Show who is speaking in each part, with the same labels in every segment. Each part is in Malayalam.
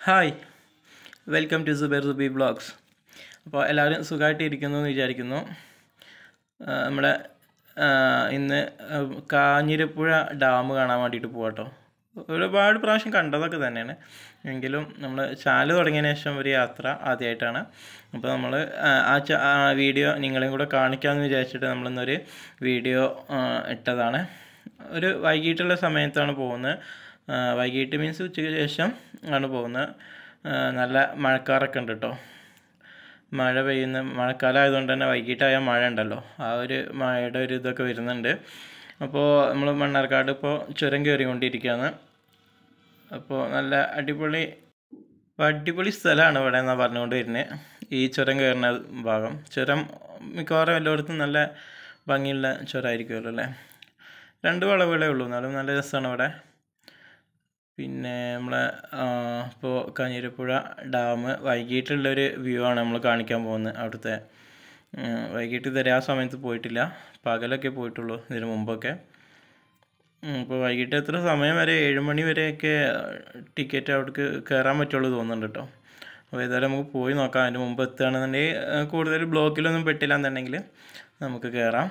Speaker 1: hi welcome to Zubair Subi blogs അപ്പോൾ എല്ലാവരും സുഖമായിട്ട് ഇരിക്കുന്നു എന്ന് വിചാരിക്കുന്നു ആ, നമ്മുടെ ആ, ഇന്ന് ആ, കാഞ്ഞിരപ്പുഴ ഡാം കാണാൻ വേണ്ടിയിട്ട് പോവാട്ടോ ഒരുപാട് പ്രാവശ്യം കണ്ടതൊക്കെ തന്നെയാണ് എങ്കിലും നമ്മൾ ചാനൽ തുടങ്ങിയതിന് ശേഷം ഒരു യാത്ര ആദ്യമായിട്ടാണ് അപ്പോൾ നമ്മൾ ആ ച ആ വീഡിയോ നിങ്ങളെയും കൂടെ കാണിക്കാമെന്ന് വിചാരിച്ചിട്ട് നമ്മളിന്നൊരു വീഡിയോ ആ, ഇട്ടതാണ് ഒരു വൈകിട്ടുള്ള സമയത്താണ് പോകുന്നത് ആ, വൈകിട്ട് മീൻസ് ഉച്ചയ്ക്ക് ശേഷം ആണ് പോകുന്നത് ആ, നല്ല മഴക്കാറൊക്കെ ഉണ്ട് കേട്ടോ മഴ പെയ്യുന്ന മഴക്കാലം ആയതുകൊണ്ട് തന്നെ വൈകിട്ടായാൽ മഴ ഉണ്ടല്ലോ ആ ഒരു മഴയുടെ ഒരു ഇതൊക്കെ വരുന്നുണ്ട് അപ്പോൾ നമ്മൾ മണ്ണാർക്കാട് ഇപ്പോൾ ചുരം കയറിക്കൊണ്ടിരിക്കുകയാണ് അപ്പോൾ നല്ല അടിപൊളി അടിപൊളി സ്ഥലമാണ് ഇവിടെ എന്നാണ് പറഞ്ഞുകൊണ്ട് വരുന്നത് ഈ ചുരം കയറുന്ന ഭാഗം ചുരം മിക്കവാറും എല്ലായിടത്തും നല്ല ഭംഗിയുള്ള ചുരമായിരിക്കുമല്ലോ അല്ലേ രണ്ട് വളവുകളേ ഉള്ളൂ എന്നാലും നല്ല രസമാണ് ഇവിടെ പിന്നെ നമ്മളെ ഇപ്പോൾ കാഞ്ഞിരപ്പുഴ ഡാം വൈകിട്ടുള്ളൊരു വ്യൂ ആണ് നമ്മൾ കാണിക്കാൻ പോകുന്നത് അവിടുത്തെ ഉം, വൈകിട്ട് ഇതുവരെ ആ സമയത്ത് പോയിട്ടില്ല പകലൊക്കെ പോയിട്ടുള്ളൂ ഇതിന് മുമ്പൊക്കെ ഇപ്പോൾ വൈകിട്ട് എത്ര സമയം വരെ ഏഴ് മണി വരെയൊക്കെ ടിക്കറ്റ് അവിടേക്ക് കയറാൻ പറ്റുള്ളൂ തോന്നുന്നുണ്ട് കേട്ടോ അപ്പോൾ ഏതായാലും നമുക്ക് പോയി നോക്കാം അതിന് മുമ്പ് എത്തുകയാണെന്നുണ്ടെങ്കിൽ ആ, കൂടുതൽ ബ്ലോക്കിലൊന്നും പെട്ടില്ല എന്നുണ്ടെങ്കിൽ നമുക്ക് കയറാം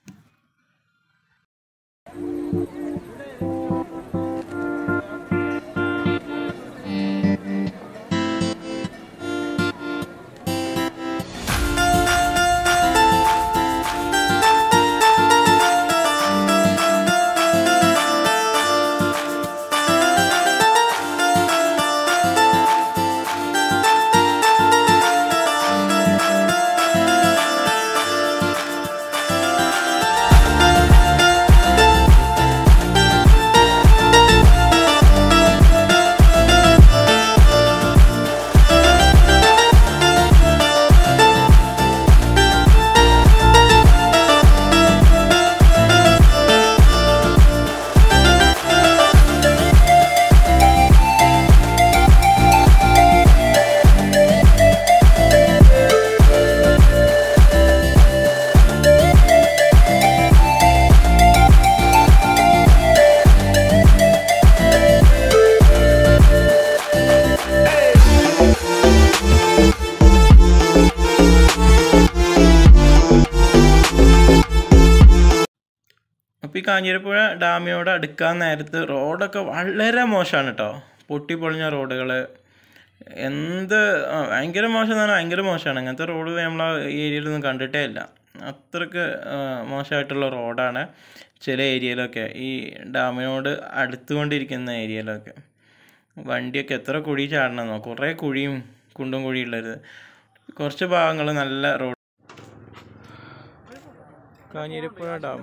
Speaker 1: അപ്പോൾ ഈ കാഞ്ഞിരപ്പുഴ ഡാമിനോട് അടുക്കാൻ നേരത്ത് റോഡൊക്കെ വളരെ മോശമാണ് കേട്ടോ പൊട്ടിപ്പൊളിഞ്ഞ റോഡുകൾ എന്ത് ആ, ഭയങ്കര മോശം എന്ന് പറഞ്ഞാൽ ഭയങ്കര മോശമാണ് അങ്ങനത്തെ റോഡ് നമ്മൾ ആ ഏരിയയിലൊന്നും കണ്ടിട്ടേ ഇല്ല അത്രക്ക് ആ, മോശമായിട്ടുള്ള റോഡാണ് ചില ഏരിയയിലൊക്കെ ഈ ഡാമിനോട് അടുത്തുകൊണ്ടിരിക്കുന്ന ഏരിയയിലൊക്കെ വണ്ടിയൊക്കെ എത്ര കുഴി ചാടണമെന്നോ കുറേ കുഴിയും കുണ്ടും കുഴിയുള്ളത് കുറച്ച് ഭാഗങ്ങൾ നല്ല റോഡ് കാഞ്ഞിരപ്പുഴ ഡാം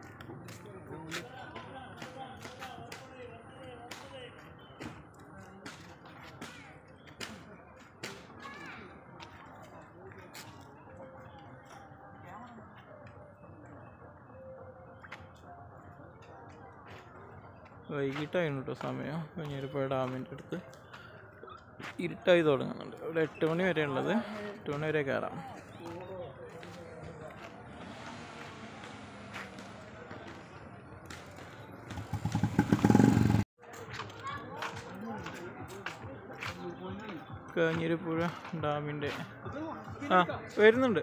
Speaker 1: വൈകിട്ടായിരുന്നു കേട്ടോ സമയം കഞ്ഞിരപ്പുഴ ഡാമിൻ്റെ അടുത്ത് ഇരുട്ടായി തുടങ്ങുന്നുണ്ട് ഇവിടെ എട്ട് മണി വരെ ഉള്ളത് എട്ട് മണി വരെ കയറാം കാഞ്ഞിരപ്പുഴ ഡാമിൻ്റെ ആ വരുന്നുണ്ട്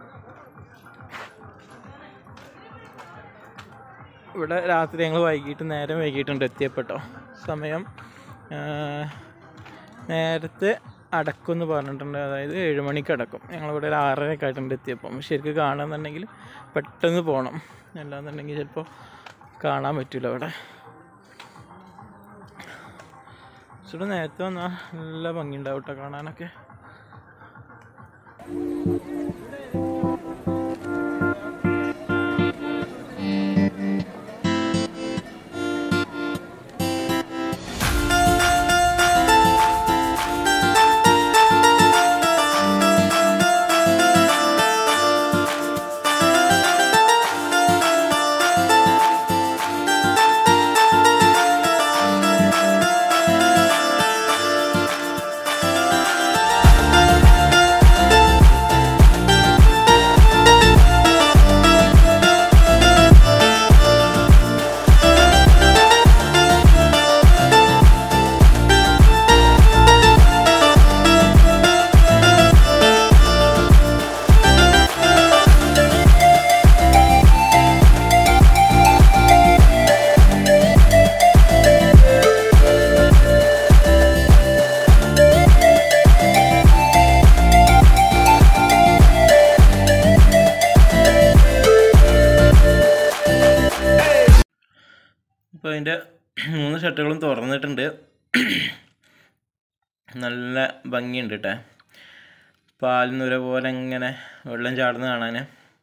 Speaker 1: ഇവിടെ രാത്രി ഞങ്ങൾ വൈകിട്ട് നേരം വൈകിട്ടുണ്ട് എത്തിയപ്പെട്ടോ സമയം ആ, നേരത്തെ അടക്കുമെന്ന് പറഞ്ഞിട്ടുണ്ട് അതായത് ഏഴ് മണിക്ക് അടക്കും ഞങ്ങളിവിടെ ഒരു ആറരയൊക്കെ ആയിട്ടുണ്ട് എത്തിയപ്പം ശരിക്കും കാണുന്നുണ്ടെങ്കിൽ പെട്ടെന്ന് പോകണം അല്ലാന്നുണ്ടെങ്കിൽ ചിലപ്പോൾ കാണാൻ പറ്റില്ല അവിടെ ഇവിടെ നേരത്തെ വന്നാൽ നല്ല ഭംഗിയുണ്ടാവും കേട്ടോ കാണാനൊക്കെ അപ്പോൾ അതിൻ്റെ മൂന്ന് ഷട്ടറുകളും തുറന്നിട്ടുണ്ട് നല്ല ഭംഗിയുണ്ട് കേട്ടോ പാലിനുര പോലെ ഇങ്ങനെ വെള്ളം ചാടുന്ന കാണാൻ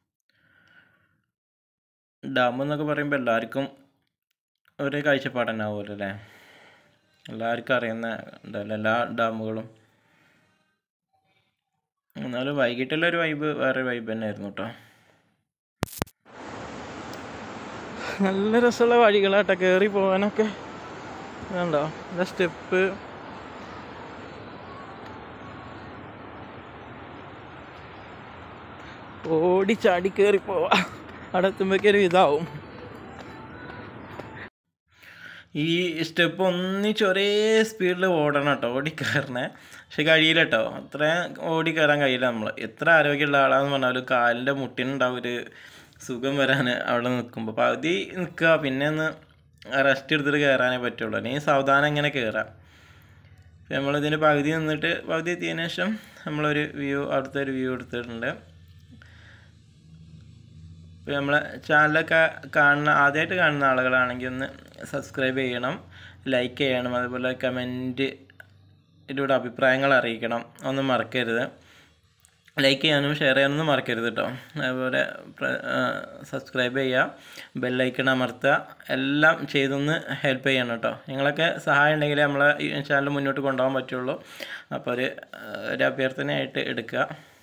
Speaker 1: ഡാം എന്നൊക്കെ പറയുമ്പോൾ എല്ലാവർക്കും ഒരേ കാഴ്ചപ്പാട് തന്നെ ആവുമല്ലോ അല്ലേ എല്ലാവർക്കും അറിയുന്ന ഉണ്ടല്ലോ എല്ലാ ഡാമുകളും എന്നാലും വൈകിട്ടുള്ള ഒരു വൈബ് വേറെ വൈബ് തന്നെ ആയിരുന്നു കേട്ടോ നല്ല രസമുള്ള വഴികളാട്ടോ കയറി പോകാനൊക്കെ വേണ്ടോ എന്താ സ്റ്റെപ്പ് ഓടി ചാടി കയറി പോവാ അവിടെ എത്തുമ്പോഴേക്കൊരു ഇതാവും ഈ സ്റ്റെപ്പ് ഒന്നിച്ച് ഒരേ സ്പീഡിൽ ഓടണം കേട്ടോ ഓടി കയറണേ പക്ഷെ കഴിയില്ല കേട്ടോ അത്രയും ഓടി കയറാൻ കഴിയില്ല നമ്മൾ എത്ര ആരോഗ്യമുള്ള ആളാന്ന് പറഞ്ഞാലും കാലിൻ്റെ മുട്ടിനുണ്ടാവും ഒരു സുഖം വരാൻ അവിടെ നിൽക്കുമ്പോൾ പകുതി നിൽക്കുക പിന്നെ ഒന്ന് റെസ്റ്റ് എടുത്തിട്ട് കയറാനേ പറ്റുള്ളൂ അല്ലെങ്കിൽ സാവധാനം ഇങ്ങനെ കയറാം നമ്മളിതിൻ്റെ പകുതി നിന്നിട്ട് പകുതി എത്തിയതിനു ശേഷം നമ്മളൊരു വ്യൂ അടുത്തൊരു വ്യൂ എടുത്തിട്ടുണ്ട് ഇപ്പോൾ നമ്മളെ ചാനലൊക്കെ കാണുന്ന ആദ്യമായിട്ട് കാണുന്ന ആളുകളാണെങ്കിൽ ഒന്ന് സബ്സ്ക്രൈബ് ചെയ്യണം ലൈക്ക് ചെയ്യണം അതുപോലെ കമൻറ്റ് ഇതിലൂടെ അഭിപ്രായങ്ങൾ അറിയിക്കണം ഒന്നും മറക്കരുത് ലൈക്ക് ചെയ്യാനും ഷെയർ ചെയ്യാനൊന്നും മറക്കരുത് കേട്ടോ അതുപോലെ സബ്സ്ക്രൈബ് ചെയ്യുക ബെല്ലൈക്കൺ അമർത്തുക എല്ലാം ചെയ്തൊന്ന് ഹെൽപ്പ് ചെയ്യണം കേട്ടോ നിങ്ങളൊക്കെ സഹായം ഉണ്ടെങ്കിലേ നമ്മളെ ഈ ചാനൽ മുന്നോട്ട് കൊണ്ടുപോകാൻ പറ്റുള്ളൂ അപ്പോൾ ഒരു ഒരു അഭ്യർത്ഥനയായിട്ട് എടുക്കുക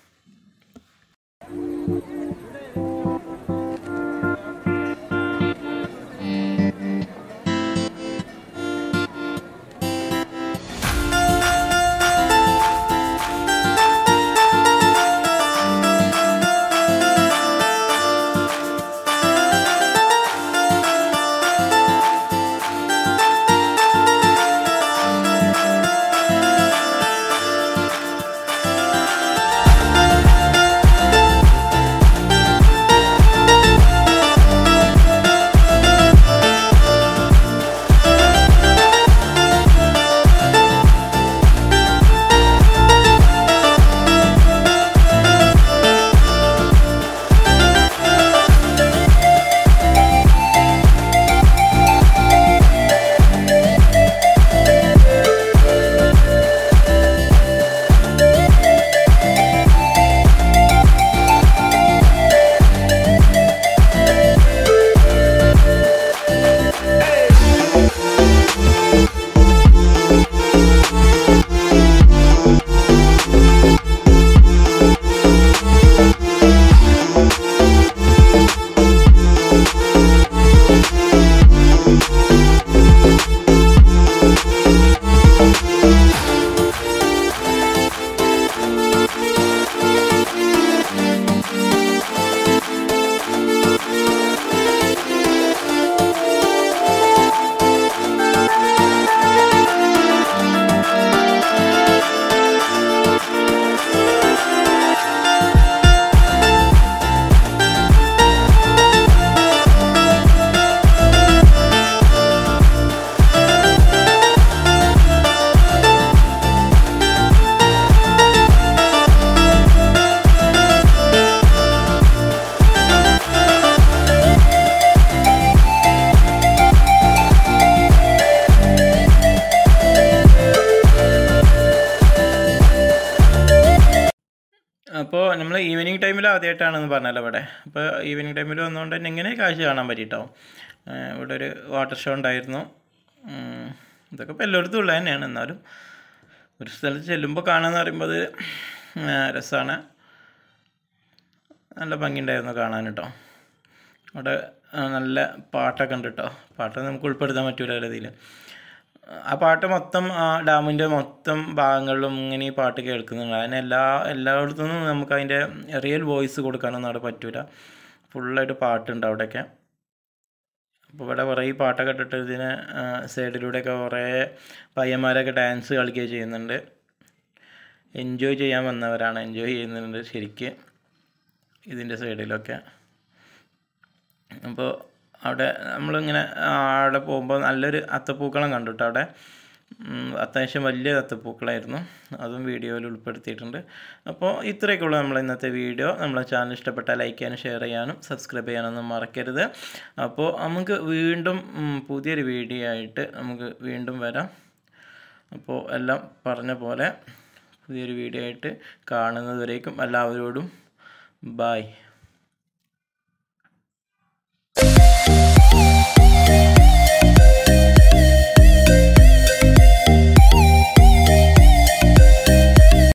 Speaker 1: അപ്പോൾ നമ്മൾ ഈവനിങ് ടൈമിൽ ആദ്യമായിട്ടാണെന്ന് പറഞ്ഞല്ലോ ഇവിടെ അപ്പോൾ ഈവനിങ് ടൈമിൽ വന്നുകൊണ്ട് തന്നെ ഇങ്ങനെ കാഴ്ച കാണാൻ പറ്റിയിട്ടോ ഇവിടെ ഒരു വാട്ടർ ഷോ ഉണ്ടായിരുന്നു ഉം, ഇതൊക്കെ ഇപ്പോൾ എല്ലായിടത്തും ഉള്ളത് തന്നെയാണ് എന്നാലും ഒരു സ്ഥലത്ത് ചെല്ലുമ്പോൾ കാണാമെന്ന് പറയുമ്പോൾ അത് രസമാണ് നല്ല ഭംഗിയുണ്ടായിരുന്നു കാണാൻ കേട്ടോ അവിടെ ആ, നല്ല പാട്ടൊക്കെ ഉണ്ട് കേട്ടോ പാട്ട് നമുക്ക് ഉൾപ്പെടുത്താൻ പറ്റൂല ഇതിൽ ആ പാട്ട് മൊത്തം ആ ഡാമിൻ്റെ മൊത്തം ഭാഗങ്ങളിലും ഇങ്ങനെ ഈ പാട്ട് കേൾക്കുന്നുണ്ട് അതിന് എല്ലാ എല്ലായിടത്തും നിന്നും നമുക്ക് അതിൻ്റെ റിയൽ വോയിസ് കൊടുക്കാനൊന്നും അവിടെ പറ്റൂല ഫുള്ളായിട്ട് പാട്ടുണ്ട് അവിടെയൊക്കെ അപ്പോൾ ഇവിടെ കുറേ ഈ പാട്ടൊക്കെ ഇട്ടിട്ട് ഇതിന് സൈഡിലൂടെയൊക്കെ കുറേ പയ്യന്മാരൊക്കെ ഡാൻസ് കളിക്കുകയും ചെയ്യുന്നുണ്ട് എൻജോയ് ചെയ്യാൻ വന്നവരാണ് എൻജോയ് ചെയ്യുന്നുണ്ട് ശരിക്ക് ഇതിൻ്റെ സൈഡിലൊക്കെ അപ്പോൾ അവിടെ നമ്മളിങ്ങനെ ആ, അവിടെ പോകുമ്പോൾ നല്ലൊരു അത്തപ്പൂക്കളം കണ്ടു കേട്ടോ അവിടെ ഉം, അത്യാവശ്യം വലിയ തത്തപ്പൂക്കളായിരുന്നു അതും വീഡിയോയിൽ ഉൾപ്പെടുത്തിയിട്ടുണ്ട് അപ്പോൾ ഇത്രയൊക്കെയുള്ള നമ്മൾ ഇന്നത്തെ വീഡിയോ നമ്മളെ ചാനൽ ഇഷ്ടപ്പെട്ടാൽ ലൈക്ക് ചെയ്യാനും ഷെയർ ചെയ്യാനും സബ്സ്ക്രൈബ് ചെയ്യാനൊന്നും മറക്കരുത് അപ്പോൾ നമുക്ക് വീണ്ടും ഉം, പുതിയൊരു വീഡിയോ ആയിട്ട് നമുക്ക് വീണ്ടും വരാം അപ്പോൾ എല്ലാം പറഞ്ഞ പോലെ പുതിയൊരു വീഡിയോ ആയിട്ട് കാണുന്നതുവരേക്കും എല്ലാവരോടും ബായ്